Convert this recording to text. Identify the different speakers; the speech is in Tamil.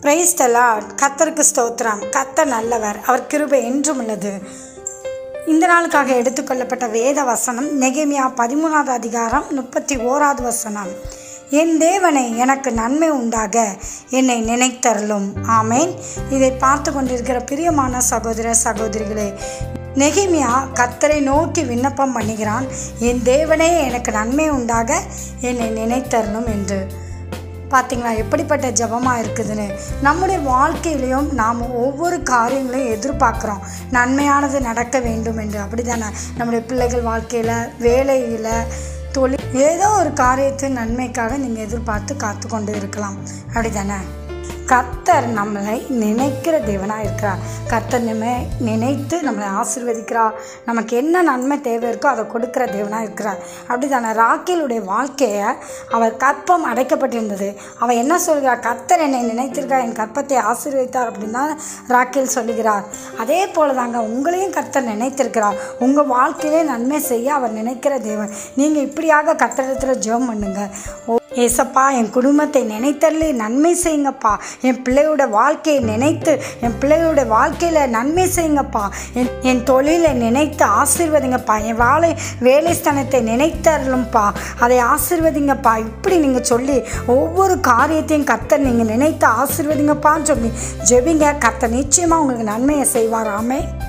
Speaker 1: பிரைஸ் தலாட் கத்தருக்கு ஸ்தோத்திரம் கத்தர் நல்லவர் அவர் கிருபை என்றும் உள்ளது இந்த நாளுக்காக எடுத்துக்கொள்ளப்பட்ட வேத வசனம் நெகேமியா பதிமூணாவது அதிகாரம் முப்பத்தி ஓராவது வசனம் என் தேவனை எனக்கு நன்மை உண்டாக என்னை நினைத்தருளும் ஆமேன் இதை பார்த்து கொண்டிருக்கிற பிரியமான சகோதர சகோதரிகளே நெகிமியா கத்தரை நோக்கி விண்ணப்பம் பண்ணுகிறான் என் தேவனே எனக்கு நன்மை உண்டாக என்னை நினைத்தரணும் என்று பார்த்தீங்களா எப்படிப்பட்ட ஜபமாக இருக்குதுன்னு நம்முடைய வாழ்க்கையிலையும் நாம் ஒவ்வொரு காரியங்களையும் எதிர்பார்க்குறோம் நன்மையானது நடக்க வேண்டும் என்று அப்படி தானே நம்முடைய பிள்ளைகள் வாழ்க்கையில் வேலையில் தொழில் ஏதோ ஒரு காரியத்தின் நன்மைக்காக நீங்கள் எதிர்பார்த்து காத்து கொண்டு இருக்கலாம் அப்படி தானே கர்த்தர் நம்மளை நினைக்கிற தேவனாக இருக்கிறார் கர்த்தர் நம்ம நினைத்து நம்மளை ஆசீர்வதிக்கிறார் நமக்கு என்ன நன்மை தேவை இருக்கோ அதை கொடுக்குற தேவனாக இருக்கிறார் அப்படி தானே ராக்கேலுடைய வாழ்க்கையை அவர் கற்பம் அடைக்கப்பட்டிருந்தது அவள் என்ன சொல்கிறார் கர்த்தர் என்னை நினைத்திருக்கார் என் கற்பத்தை ஆசீர்வதித்தார் அப்படின்னு தான் ராக்கேல் சொல்லுகிறார் அதே போல தாங்க உங்களையும் கர்த்தர் நினைத்திருக்கிறார் உங்கள் வாழ்க்கையிலே நன்மை செய்ய அவர் நினைக்கிற தேவன் நீங்கள் இப்படியாக கர்த்தரிடத்தில் ஜெபம் பண்ணுங்க ஓ ஏசப்பா என் குடும்பத்தை நினைத்தள்ளி நன்மை செய்யுங்கப்பா என் பிள்ளையோட வாழ்க்கையை நினைத்து என் பிள்ளையோட வாழ்க்கையில் நன்மை செய்யுங்கப்பா என் என் தொழிலை நினைத்து ஆசீர்வதிங்கப்பா என் வேலை வேலை ஸ்தானத்தை நினைத்தருளும்ப்பா அதை ஆசீர்வதிங்கப்பா இப்படி நீங்கள் சொல்லி ஒவ்வொரு காரியத்தையும் கர்த்தர் நீங்கள் நினைத்து ஆசீர்வதிங்கப்பான்னு சொல்லி ஜெபிங்க கர்த்தர் நிச்சயமாக உங்களுக்கு நன்மையை செய்வார் ஆமே